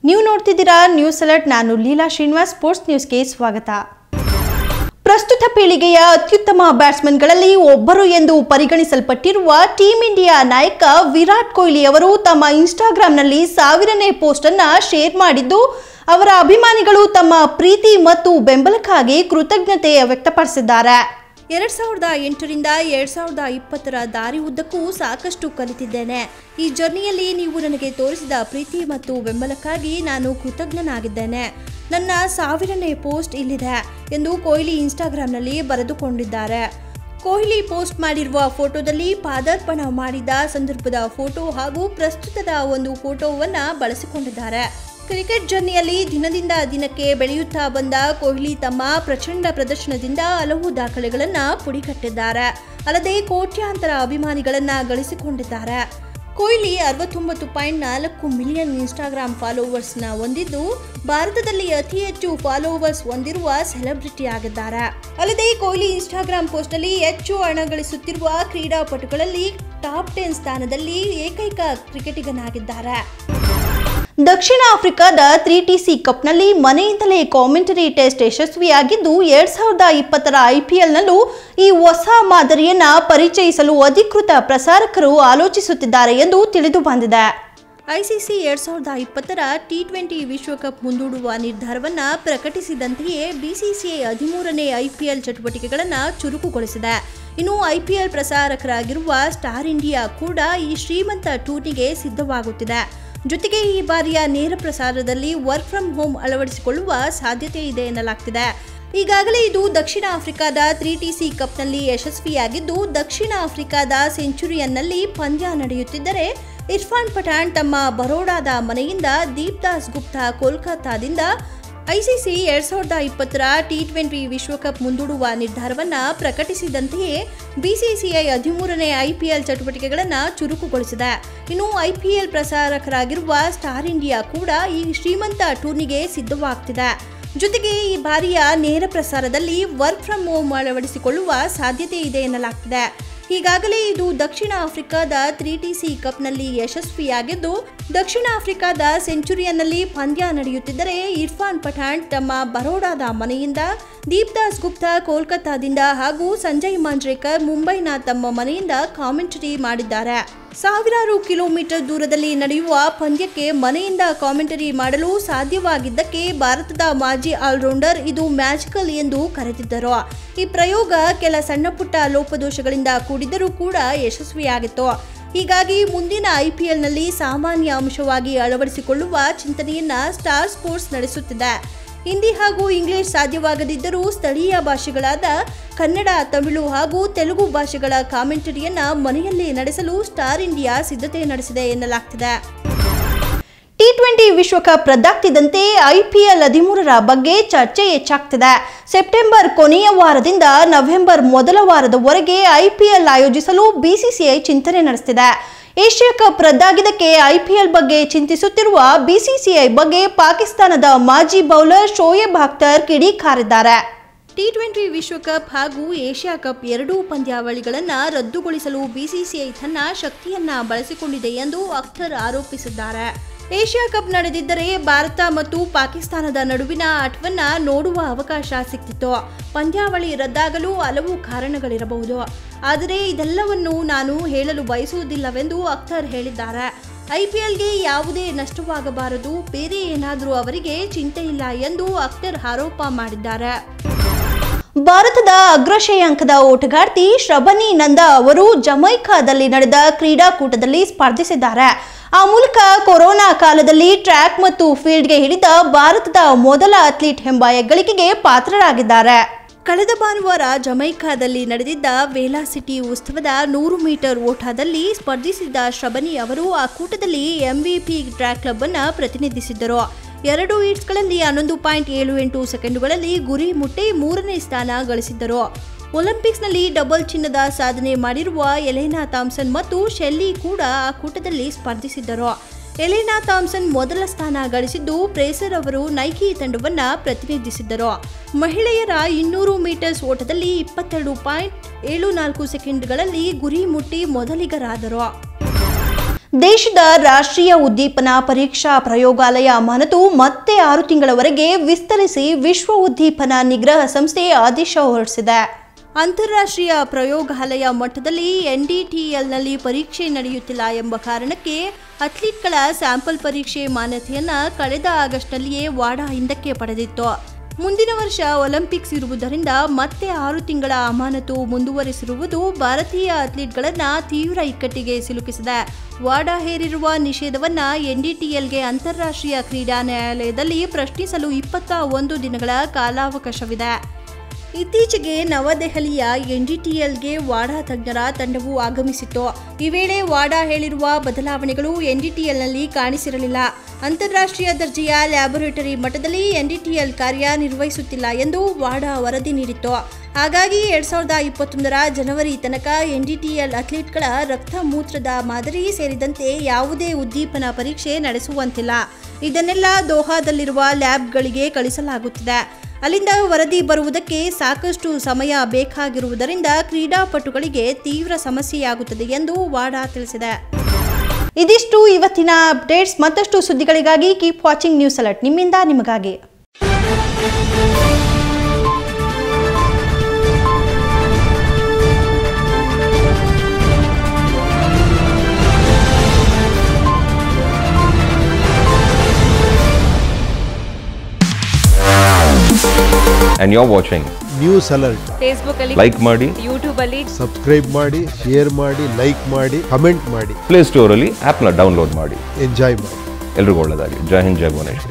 ನೀವು ನೋಡ್ತಿದ್ದೀರಾ news alert ನಾನು ಲೀಲಾ ಶ್ರೀನಿವಾಸ್ ಸ್ಪೋರ್ಟ್ಸ್ ನ್ಯೂಸ್ಗೆ ಸ್ವಾಗತ ಪ್ರಸ್ತುತ ಪೀಳಿಗೆಯ ಅತ್ಯುತ್ತಮ ಬ್ಯಾಟ್ಸ್ಮನ್ಗಳಲ್ಲಿ ಒಬ್ಬರು ಎಂದು ಪರಿಗಣಿಸಲ್ಪಟ್ಟಿರುವ ಟೀಂ ಇಂಡಿಯಾ ನಾಯಕ ವಿರಾಟ್ ಕೊಹ್ಲಿ ಅವರು ತಮ್ಮ ಇನ್ಸ್ಟಾಗ್ರಾಂನಲ್ಲಿ ಸಾವಿರನೇ ಪೋಸ್ಟ್ ಅನ್ನ ಶೇರ್ ಮಾಡಿದ್ದು ಅವರ ಅಭಿಮಾನಿಗಳು ತಮ್ಮ ಪ್ರೀತಿ ಮತ್ತು ಬೆಂಬಲಕ್ಕಾಗಿ ಕೃತಜ್ಞತೆ ವ್ಯಕ್ತಪಡಿಸಿದ್ದಾರೆ ಎರಡ್ ಸಾವಿರದ ಎಂಟರಿಂದ ಎರಡ್ ಸಾವಿರದ ಇಪ್ಪತ್ತರ ದಾರಿ ಉದ್ದಕ್ಕೂ ಸಾಕಷ್ಟು ಕಲಿತಿದ್ದೇನೆ ಈ ಜರ್ನಿಯಲ್ಲಿ ನೀವು ನನಗೆ ತೋರಿಸಿದ ಪ್ರೀತಿ ಮತ್ತು ಬೆಂಬಲಕ್ಕಾಗಿ ನಾನು ಕೃತಜ್ಞನಾಗಿದ್ದೇನೆ ನನ್ನ ಸಾವಿರನೇ ಪೋಸ್ಟ್ ಇಲ್ಲಿದೆ ಎಂದು ಕೊಹ್ಲಿ ಇನ್ಸ್ಟಾಗ್ರಾಂನಲ್ಲಿ ಬರೆದುಕೊಂಡಿದ್ದಾರೆ ಕೊಹ್ಲಿ ಪೋಸ್ಟ್ ಮಾಡಿರುವ ಫೋಟೋದಲ್ಲಿ ಪಾದಾರ್ಪಣ ಮಾಡಿದ ಸಂದರ್ಭದ ಫೋಟೋ ಹಾಗೂ ಪ್ರಸ್ತುತದ ಒಂದು ಫೋಟೋವನ್ನ ಬಳಸಿಕೊಂಡಿದ್ದಾರೆ ಕ್ರಿಕೆಟ್ ಜರ್ನಿಯಲ್ಲಿ ದಿನದಿಂದ ದಿನಕ್ಕೆ ಬೆಳೆಯುತ್ತಾ ಬಂದ ಕೊಹ್ಲಿ ತಮ್ಮ ಪ್ರಚಂಡ ಪ್ರದರ್ಶನದಿಂದ ಹಲವು ದಾಖಲೆಗಳನ್ನ ಪುಡಿಕಟ್ಟಿದ್ದಾರೆ ಅಲ್ಲದೆ ಕೋಟ್ಯಾಂತರ ಅಭಿಮಾನಿಗಳನ್ನ ಗಳಿಸಿಕೊಂಡಿದ್ದಾರೆ ಕೊಹ್ಲಿ ಅರವತ್ತೊಂಬತ್ತು ಪಾಯಿಂಟ್ ನಾಲ್ಕು ಮಿಲಿಯನ್ ಇನ್ಸ್ಟಾಗ್ರಾಂ ಫಾಲೋವರ್ಸ್ನ ಹೊಂದಿದ್ದು ಭಾರತದಲ್ಲಿ ಅತಿ ಹೆಚ್ಚು ಫಾಲೋವರ್ಸ್ ಹೊಂದಿರುವ ಸೆಲೆಬ್ರಿಟಿ ಆಗಿದ್ದಾರೆ ಅಲ್ಲದೆ ಕೊಹ್ಲಿ ಇನ್ಸ್ಟಾಗ್ರಾಂ ಪೋಸ್ಟ್ನಲ್ಲಿ ಹೆಚ್ಚು ಹಣ ಗಳಿಸುತ್ತಿರುವ ಕ್ರೀಡಾಪಟುಗಳಲ್ಲಿ ಟಾಪ್ ಟೆನ್ ಸ್ಥಾನದಲ್ಲಿ ಏಕೈಕ ಕ್ರಿಕೆಟಿಗನಾಗಿದ್ದಾರೆ ದಕ್ಷಿಣ ಆಫ್ರಿಕಾದ ತ್ರೀ ಟಿ ಸಿ ಕಪ್ನಲ್ಲಿ ಮನೆಯಿಂದಲೇ ಕಾಮೆಂಟರಿ ಟೆಸ್ಟ್ ಯಶಸ್ವಿಯಾಗಿದ್ದು ಎರಡ್ ಸಾವಿರದ ಇಪ್ಪತ್ತರ ಐಪಿಎಲ್ನಲ್ಲೂ ಈ ಹೊಸ ಮಾದರಿಯನ್ನ ಪರಿಚಯಿಸಲು ಅಧಿಕೃತ ಪ್ರಸಾರಕರು ಆಲೋಚಿಸುತ್ತಿದ್ದಾರೆ ಎಂದು ತಿಳಿದು ಬಂದಿದೆ ಐಸಿಸಿ ಎರಡ್ ಸಾವಿರದ ಇಪ್ಪತ್ತರ ಟಿ ಟ್ವೆಂಟಿ ವಿಶ್ವಕಪ್ ಮುಂದೂಡುವ ನಿರ್ಧಾರವನ್ನ ಪ್ರಕಟಿಸಿದಂತೆಯೇ ಬಿಸಿಸಿಐ ಹದಿಮೂರನೇ ಐಪಿಎಲ್ ಚಟುವಟಿಕೆಗಳನ್ನು ಚುರುಕುಗೊಳಿಸಿದೆ ಇನ್ನು ಐಪಿಎಲ್ ಪ್ರಸಾರಕರಾಗಿರುವ ಸ್ಟಾರ್ ಇಂಡಿಯಾ ಕೂಡ ಈ ಶ್ರೀಮಂತ ಟೂರ್ನಿಗೆ ಸಿದ್ಧವಾಗುತ್ತಿದೆ ಜೊತೆಗೆ ಈ ಬಾರಿಯ ನೇರ ಪ್ರಸಾರದಲ್ಲಿ ವರ್ಕ್ ಫ್ರಮ್ ಹೋಮ್ ಅಳವಡಿಸಿಕೊಳ್ಳುವ ಸಾಧ್ಯತೆ ಇದೆ ಎನ್ನಲಾಗ್ತಿದೆ ಈಗಾಗಲೇ ಇದು ದಕ್ಷಿಣ ಆಫ್ರಿಕಾದ ತ್ರೀ ಟಿ ಸಿ ಕಪ್ನಲ್ಲಿ ಯಶಸ್ವಿಯಾಗಿದ್ದು ದಕ್ಷಿಣ ಆಫ್ರಿಕಾದ ಸೆಂಚುರಿಯನ್ನಲ್ಲಿ ಪಂದ್ಯ ನಡೆಯುತ್ತಿದ್ದರೆ ಇರ್ಫಾನ್ ಪಠಾಣ್ ತಮ್ಮ ಬರೋಡಾದ ಮನೆಯಿಂದ ದೀಪ್ ದಾಸ್ ಗುಪ್ತಾ ಕೋಲ್ಕತ್ತಾದಿಂದ ಐಸಿಸಿ ಎರಡ್ ಸಾವಿರದ ಇಪ್ಪತ್ತರ ಟಿ ಟ್ವೆಂಟಿ ವಿಶ್ವಕಪ್ ಮುಂದೂಡುವ ನಿರ್ಧಾರವನ್ನ ಪ್ರಕಟಿಸಿದಂತೆಯೇ ಬಿಸಿಸಿಐ ಹದಿಮೂರನೇ ಐಪಿಎಲ್ ಚಟುವಟಿಕೆಗಳನ್ನು ಚುರುಕುಗೊಳಿಸಿದೆ ಇನ್ನು ಐಪಿಎಲ್ ಪ್ರಸಾರಕರಾಗಿರುವ ಸ್ಟಾರ್ ಇಂಡಿಯಾ ಕೂಡ ಈ ಶ್ರೀಮಂತ ಟೂರ್ನಿಗೆ ಸಿದ್ಧವಾಗ್ತಿದೆ ಜೊತೆಗೆ ಈ ಬಾರಿಯ ನೇರ ಪ್ರಸಾರದಲ್ಲಿ ವರ್ಕ್ ಫ್ರಮ್ ಹೋಮ್ ಅಳವಡಿಸಿಕೊಳ್ಳುವ ಸಾಧ್ಯತೆ ಇದೆ ಎನ್ನಲಾಗ್ತಿದೆ ಈಗಾಗಲೇ ಇದು ದಕ್ಷಿಣ ಆಫ್ರಿಕಾದ ತ್ರೀ ಟಿ ಸಿ ಕಪ್ನಲ್ಲಿ ಯಶಸ್ವಿಯಾಗಿದ್ದು ದಕ್ಷಿಣ ಆಫ್ರಿಕಾದ ಸೆಂಚುರಿಯನ್ನಲ್ಲಿ ಪಂದ್ಯ ನಡೆಯುತ್ತಿದ್ದರೆ ಇರ್ಫಾನ್ ಪಠಾಣ್ ತಮ್ಮ ಬರೋಡಾದ ಮನೆಯಿಂದ ದೀಪ್ ದಾಸ್ ಗುಪ್ತಾ ಕೋಲ್ಕತ್ತಾದಿಂದ ಹಾಗೂ ಸಂಜಯ್ ಮಾಂಜ್ರೇಕರ್ ಮುಂಬೈನ ತಮ್ಮ ಮನೆಯಿಂದ ಕಾಮೆಂಟರಿ ಮಾಡಿದ್ದಾರೆ ಸಾವಿರಾರು ಕಿಲೋಮೀಟರ್ ದೂರದಲ್ಲಿ ನಡೆಯುವ ಪಂದ್ಯಕ್ಕೆ ಮನೆಯಿಂದ ಕಾಮೆಂಟರಿ ಮಾಡಲು ಸಾಧ್ಯವಾಗಿದ್ದಕ್ಕೆ ಭಾರತದ ಮಾಜಿ ಆಲ್ರೌಂಡರ್ ಇದು ಮ್ಯಾಜಿಕಲ್ ಎಂದು ಕರೆದಿದ್ದರು ಈ ಪ್ರಯೋಗ ಕೆಲ ಸಣ್ಣಪುಟ್ಟ ಲೋಪದೋಷಗಳಿಂದ ಕೂಡಿದ್ದರೂ ಕೂಡ ಯಶಸ್ವಿಯಾಗಿತ್ತು ಹೀಗಾಗಿ ಮುಂದಿನ ಐಪಿಎಲ್ನಲ್ಲಿ ಸಾಮಾನ್ಯ ಅಂಶವಾಗಿ ಅಳವಡಿಸಿಕೊಳ್ಳುವ ಚಿಂತನೆಯನ್ನ ಸ್ಟಾರ್ ಸ್ಪೋರ್ಟ್ಸ್ ನಡೆಸುತ್ತಿದೆ ಹಿಂದಿ ಹಾಗೂ ಇಂಗ್ಲಿಷ್ ಸಾಧ್ಯವಾಗದಿದ್ದರೂ ಸ್ಥಳೀಯ ಭಾಷೆಗಳಾದ ಕನ್ನಡ ತಮಿಳು ಹಾಗೂ ತೆಲುಗು ಭಾಷೆಗಳ ಕಾಮೆಂಟರಿಯನ್ನ ಮನೆಯಲ್ಲಿ ನಡೆಸಲು ಸ್ಟಾರ್ ಇಂಡಿಯಾ ಸಿದ್ಧತೆ ನಡೆಸಿದೆ ಎನ್ನಲಾಗ್ತಿದೆ ಟಿ ಟ್ವೆಂಟಿ ವಿಶ್ವಕಪ್ ರದ್ದಾಗ್ತಿದ್ದಂತೆ ಐಪಿಎಲ್ ಹದಿಮೂರರ ಬಗ್ಗೆ ಚರ್ಚೆ ಹೆಚ್ಚಾಗ್ತಿದೆ ಸೆಪ್ಟೆಂಬರ್ ಕೊನೆಯ ವಾರದಿಂದ ನವೆಂಬರ್ ಮೊದಲ ವಾರದವರೆಗೆ ಐಪಿಎಲ್ ಆಯೋಜಿಸಲು ಬಿಸಿಸಿಐ ಚಿಂತನೆ ನಡೆಸುತ್ತಿದೆ ಏಷ್ಯಾ ಕಪ್ ರದ್ದಾಗಿದ್ದಕ್ಕೆ ಐಪಿಎಲ್ ಬಗ್ಗೆ ಚಿಂತಿಸುತ್ತಿರುವ ಬಿಸಿಸಿಐ ಬಗ್ಗೆ ಪಾಕಿಸ್ತಾನದ ಮಾಜಿ ಬೌಲರ್ ಶೋಯಬ್ ಅಖ್ತರ್ ಕಿಡಿಕಾರಿದ್ದಾರೆ ಟಿ ಟ್ವೆಂಟಿ ವಿಶ್ವಕಪ್ ಹಾಗೂ ಏಷ್ಯಾ ಕಪ್ ಎರಡೂ ಪಂದ್ಯಾವಳಿಗಳನ್ನು ರದ್ದುಗೊಳಿಸಲು ಬಿಸಿಸಿಐ ತನ್ನ ಶಕ್ತಿಯನ್ನ ಬಳಸಿಕೊಂಡಿದೆ ಎಂದು ಅಖ್ತರ್ ಆರೋಪಿಸಿದ್ದಾರೆ ಏಷ್ಯಾ ಕಪ್ ನಡೆದಿದ್ದರೆ ಭಾರತ ಮತ್ತು ಪಾಕಿಸ್ತಾನದ ನಡುವಿನ ಆಟವನ್ನ ನೋಡುವ ಅವಕಾಶ ಸಿಕ್ತಿತ್ತು ಪಂದ್ಯಾವಳಿ ರದ್ದಾಗಲು ಹಲವು ಕಾರಣಗಳಿರಬಹುದು ಆದರೆ ಇದೆಲ್ಲವನ್ನು ನಾನು ಹೇಳಲು ಬಯಸುವುದಿಲ್ಲವೆಂದು ಅಖ್ತರ್ ಹೇಳಿದ್ದಾರೆ ಐಪಿಎಲ್ಗೆ ಯಾವುದೇ ನಷ್ಟವಾಗಬಾರದು ಬೇರೆ ಏನಾದರೂ ಅವರಿಗೆ ಚಿಂತೆ ಇಲ್ಲ ಎಂದು ಅಖ್ತರ್ ಆರೋಪ ಮಾಡಿದ್ದಾರೆ ಭಾರತದ ಅಗ್ರ ಶ್ರೇಯಾಂಕದ ಓಟಗಾರ್ತಿ ಶ್ರಬನಿ ನಂದಾ ಅವರು ಜಮೈಕಾದಲ್ಲಿ ನಡೆದ ಕ್ರೀಡಾಕೂಟದಲ್ಲಿ ಸ್ಪರ್ಧಿಸಿದ್ದಾರೆ ಆ ಮೂಲಕ ಕೊರೋನಾ ಕಾಲದಲ್ಲಿ ಟ್ರ್ಯಾಕ್ ಮತ್ತು ಫೀಲ್ಡ್ಗೆ ಹಿಡಿದ ಭಾರತದ ಮೊದಲ ಅಥ್ಲೀಟ್ ಎಂಬ ಹೆಗ್ಗಳಿಕೆಗೆ ಪಾತ್ರರಾಗಿದ್ದಾರೆ ಕಳೆದ ಭಾನುವಾರ ಜಮೈಕಾದಲ್ಲಿ ನಡೆದಿದ್ದ ವೇಲಾಸಿಟಿ ಉತ್ಸವದ ನೂರು ಮೀಟರ್ ಓಟದಲ್ಲಿ ಸ್ಪರ್ಧಿಸಿದ್ದ ಶ್ರಬನಿ ಅವರು ಆ ಕೂಟದಲ್ಲಿ ಎಂವಿಪಿ ಟ್ರ್ಯಾಕ್ ಕ್ಲಬ್ ಅನ್ನ ಪ್ರತಿನಿಧಿಸಿದ್ದರು ಎರಡು ಈಟ್ಸ್ಗಳಲ್ಲಿ ಹನ್ನೊಂದು ಪಾಯಿಂಟ್ ಏಳು ಎಂಟು ಸೆಕೆಂಡುಗಳಲ್ಲಿ ಗುರಿ ಮುಟ್ಟಿ ಮೂರನೇ ಸ್ಥಾನ ಗಳಿಸಿದ್ದರು ಒಲಿಂಪಿಕ್ಸ್ನಲ್ಲಿ ಡಬಲ್ ಚಿನ್ನದ ಸಾಧನೆ ಮಾಡಿರುವ ಎಲೆನಾ ಥಾಮ್ಸನ್ ಮತ್ತು ಶೆಲ್ಲಿ ಕೂಡ ಆ ಕೂಟದಲ್ಲಿ ಸ್ಪರ್ಧಿಸಿದ್ದರು ಎಲೆನಾ ಥಾಮ್ಸನ್ ಮೊದಲ ಸ್ಥಾನ ಗಳಿಸಿದ್ದು ಪ್ರೇಸರ್ ಅವರು ನೈಕಿ ತಂಡವನ್ನ ಪ್ರತಿನಿಧಿಸಿದ್ದರು ಮಹಿಳೆಯರ ಇನ್ನೂರು ಮೀಟರ್ಸ್ ಓಟದಲ್ಲಿ ಇಪ್ಪತ್ತೆರಡು ಪಾಯಿಂಟ್ ಏಳು ನಾಲ್ಕು ಸೆಕೆಂಡ್ಗಳಲ್ಲಿ ಗುರಿ ಮುಟ್ಟಿ ಮೊದಲಿಗರಾದರು ದೇಶದ ರಾಷ್ಟ್ರೀಯ ಉದ್ದೀಪನ ಪರೀಕ್ಷಾ ಪ್ರಯೋಗಾಲಯ ಅಮಾನತು ಮತ್ತೆ ಆರು ತಿಂಗಳವರೆಗೆ ವಿಸ್ತರಿಸಿ ವಿಶ್ವ ಉದ್ದೀಪನ ನಿಗ್ರಹ ಸಂಸ್ಥೆ ಆದೇಶ ಹೊರಡಿಸಿದೆ ಅಂತಾರಾಷ್ಟ್ರೀಯ ಪ್ರಯೋಗಾಲಯ ಮಟ್ಟದಲ್ಲಿ ಎನ್ಡಿಟಿಎಲ್ನಲ್ಲಿ ಪರೀಕ್ಷೆ ನಡೆಯುತ್ತಿಲ್ಲ ಎಂಬ ಕಾರಣಕ್ಕೆ ಅಥ್ಲೀಟ್ಗಳ ಸ್ಯಾಂಪಲ್ ಪರೀಕ್ಷೆ ಮಾನ್ಯತೆಯನ್ನ ಕಳೆದ ಆಗಸ್ಟ್ನಲ್ಲಿಯೇ ವಾಡಾ ಹಿಂದಕ್ಕೆ ಪಡೆದಿತ್ತು ಮುಂದಿನ ವರ್ಷ ಒಲಿಂಪಿಕ್ಸ್ ಇರುವುದರಿಂದ ಮತ್ತೆ ಆರು ತಿಂಗಳ ಅಮಾನತು ಮುಂದುವರಿಸಿರುವುದು ಭಾರತೀಯ ಅಥ್ಲೀಟ್ಗಳನ್ನ ತೀವ್ರ ಇಕ್ಕಟ್ಟಿಗೆ ಸಿಲುಕಿಸಿದೆ ವಾಡಾ ಹೇರಿರುವ ನಿಷೇಧವನ್ನ ಎನ್ಡಿಟಿಎಲ್ಗೆ ಅಂತಾರಾಷ್ಟ್ರೀಯ ಕ್ರೀಡಾ ನ್ಯಾಯಾಲಯದಲ್ಲಿ ಪ್ರಶ್ನಿಸಲು ಇಪ್ಪತ್ತ ಒಂದು ದಿನಗಳ ಕಾಲಾವಕಾಶವಿದೆ ಇತ್ತೀಚೆಗೆ ನವದೆಹಲಿಯ ಎನ್ಡಿಟಿಎಲ್ಗೆ ವಾಡಾ ತಜ್ಞರ ತಂಡವು ಆಗಮಿಸಿತ್ತು ಈ ವೇಳೆ ವಾಡಾ ಹೇಳಿರುವ ಬದಲಾವಣೆಗಳು ಎನ್ಡಿಟಿಎಲ್ನಲ್ಲಿ ಕಾಣಿಸಿರಲಿಲ್ಲ ಅಂತಾರಾಷ್ಟ್ರೀಯ ದರ್ಜೆಯ ಲ್ಯಾಬೊರೇಟರಿ ಮಟ್ಟದಲ್ಲಿ ಎನ್ಡಿಟಿಎಲ್ ಕಾರ್ಯನಿರ್ವಹಿಸುತ್ತಿಲ್ಲ ಎಂದು ವಾಡಾ ವರದಿ ನೀಡಿತ್ತು ಹಾಗಾಗಿ ಎರಡ್ ಸಾವಿರದ ಇಪ್ಪತ್ತೊಂದರ ಜನವರಿ ತನಕ ಎನ್ಡಿಟಿಎಲ್ ಅಥ್ಲೀಟ್ಗಳ ರಕ್ತ ಮೂತ್ರದ ಮಾದರಿ ಸೇರಿದಂತೆ ಯಾವುದೇ ಉದ್ದೀಪನ ಪರೀಕ್ಷೆ ನಡೆಸುವಂತಿಲ್ಲ ಇದನ್ನೆಲ್ಲ ದೋಹಾದಲ್ಲಿರುವ ಲ್ಯಾಬ್ಗಳಿಗೆ ಕಳಿಸಲಾಗುತ್ತಿದೆ ಅಲ್ಲಿಂದ ವರದಿ ಬರುವುದಕ್ಕೆ ಸಾಕಷ್ಟು ಸಮಯ ಬೇಕಾಗಿರುವುದರಿಂದ ಕ್ರೀಡಾಪಟುಗಳಿಗೆ ತೀವ್ರ ಸಮಸ್ಯೆಯಾಗುತ್ತದೆ ಎಂದು ವಾಡಾ ತಿಳಿಸಿದೆ ಇದಿಷ್ಟು ಇವತ್ತಿನ ಅಪ್ಡೇಟ್ಸ್ ಮತ್ತಷ್ಟು ಸುದ್ದಿಗಳಿಗಾಗಿ ಕೀಪ್ ವಾಚಿಂಗ್ ನ್ಯೂಸ್ ಅಲರ್ಟ್ ನಿಮ್ಮಿಂದ ನಿಮಗಾಗಿ and you're watching. News alert Facebook ಅಲ್ಲಿ Like ಮಾಡಿ ಯೂಟ್ಯೂಬ್ ಅಲ್ಲಿ ಸಬ್ಸ್ಕ್ರೈಬ್ ಮಾಡಿ ಶೇರ್ ಮಾಡಿ ಲೈಕ್ ಮಾಡಿ ಕಮೆಂಟ್ ಮಾಡಿ ಪ್ಲೇ ಸ್ಟೋರಲ್ಲಿ ಆ್ಯಪ್ನ ಡೌನ್ಲೋಡ್ ಮಾಡಿ ಎಂಜಾಯ್ ಮಾಡಿ ಎಲ್ರಿಗೂ ಒಳ್ಳೆಯದಾಗಿ ಜೈ ಹಿಂದ್ ಜೈ ಭುವನೇಶ್ವರ್